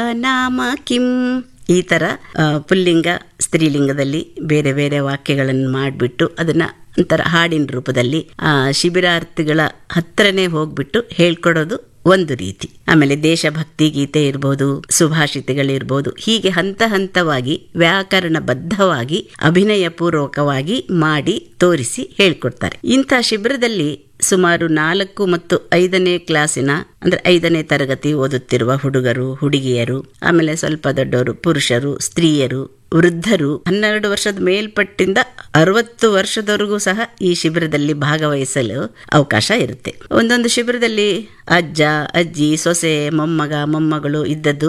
ನಾಮ ಕಿಂ ಈ ಥರ ಆ, ಪುಲ್ಲಿಂಗ ಸ್ತ್ರೀಲಿಂಗದಲ್ಲಿ ಬೇರೆ ಬೇರೆ ವಾಕ್ಯಗಳನ್ನು ಮಾಡಿಬಿಟ್ಟು ಅದನ್ನ ಒಂಥರ ಹಾಡಿನ ರೂಪದಲ್ಲಿ ಆ ಶಿಬಿರಾರ್ಥಿಗಳ ಹತ್ರನೇ ಹೋಗ್ಬಿಟ್ಟು ಹೇಳ್ಕೊಡೋದು ಒಂದು ರೀತಿ ಆಮೇಲೆ ದೇಶಭಕ್ತಿ ಗೀತೆ ಇರ್ಬೋದು ಸುಭಾಷಿತಗಳಿರ್ಬೋದು ಹೀಗೆ ಹಂತ ಹಂತವಾಗಿ ವ್ಯಾಕರಣಬದ್ಧವಾಗಿ ಅಭಿನಯ ಪೂರ್ವಕವಾಗಿ ಮಾಡಿ ತೋರಿಸಿ ಹೇಳ್ಕೊಡ್ತಾರೆ ಇಂಥ ಶಿಬಿರದಲ್ಲಿ ಸುಮಾರು ನಾಲ್ಕು ಮತ್ತು ಐದನೇ ಕ್ಲಾಸಿನ ಅಂದ್ರೆ ಐದನೇ ತರಗತಿ ಓದುತ್ತಿರುವ ಹುಡುಗರು ಹುಡುಗಿಯರು ಆಮೇಲೆ ಸ್ವಲ್ಪ ದೊಡ್ಡವರು ಪುರುಷರು ಸ್ತ್ರೀಯರು ವೃದ್ಧರು ಹನ್ನೆರಡು ವರ್ಷದ ಮೇಲ್ಪಟ್ಟಿಂದ ಅರವತ್ತು ವರ್ಷದವರೆಗೂ ಸಹ ಈ ಶಿಬಿರದಲ್ಲಿ ಭಾಗವಹಿಸಲು ಅವಕಾಶ ಇರುತ್ತೆ ಒಂದೊಂದು ಶಿಬಿರದಲ್ಲಿ ಅಜ್ಜ ಅಜ್ಜಿ ಸೊಸೆ ಮೊಮ್ಮಗ ಮೊಮ್ಮಗಳು ಇದ್ದದ್ದು